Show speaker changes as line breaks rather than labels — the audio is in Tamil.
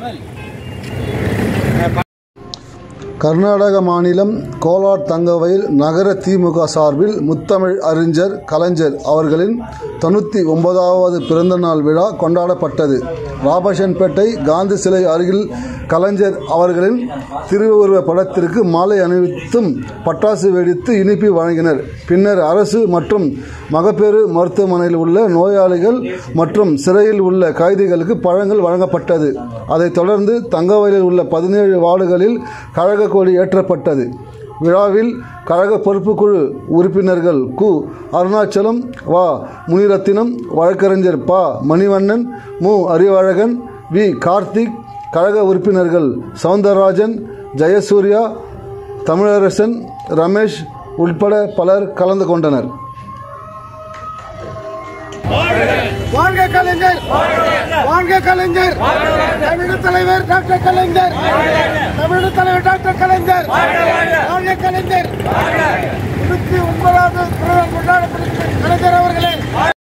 கர்நாடக மாநிலம் கோலார் தங்கவயல் நகர திமுக சார்பில் முத்தமிழ் அறிஞர் கலைஞர் அவர்களின் தொண்ணூற்றி ஒன்பதாவது பிறந்தநாள் விழா கொண்டாடப்பட்டது ராபஷன்பேட்டை காந்தி சிலை அருகில் கலைஞர் அவர்களின் திருவுருவ படத்திற்கு மாலை அணிவித்தும் பட்டாசு வெடித்து இனிப்பு வழங்கினர் பின்னர் அரசு மற்றும் மகப்பேறு மருத்துவமனையில் உள்ள நோயாளிகள் மற்றும் சிறையில் உள்ள கைதிகளுக்கு பழங்கள் வழங்கப்பட்டது அதைத் தொடர்ந்து தங்கவயலில் உள்ள பதினேழு வார்டுகளில் கழக கொடி ஏற்றப்பட்டது விழாவில் கழக பொறுப்புக்குழு உறுப்பினர்கள் கு அருணாச்சலம் வா முனிரத்தினம் வழக்கறிஞர் ப மணிவண்ணன் மு அறிவழகன் வி கார்த்திக் கழக உறுப்பினர்கள் சவுந்தரராஜன் ஜெயசூர்யா தமிழரசன் ரமேஷ் உட்பட பலர் கலந்து கொண்டனர்
வாழ்க கலைஞர் வாழ்க கலைஞர் தமிழக தலைவர் டாக்டர் கலைஞர் தமிழக தலைவர் டாக்டர் கலைஞர் வாழ்க கலைஞர் இருபத்தி ஒன்பதாவது பிறந்த கொண்டாடப்படுகிற கலைஞர் அவர்களே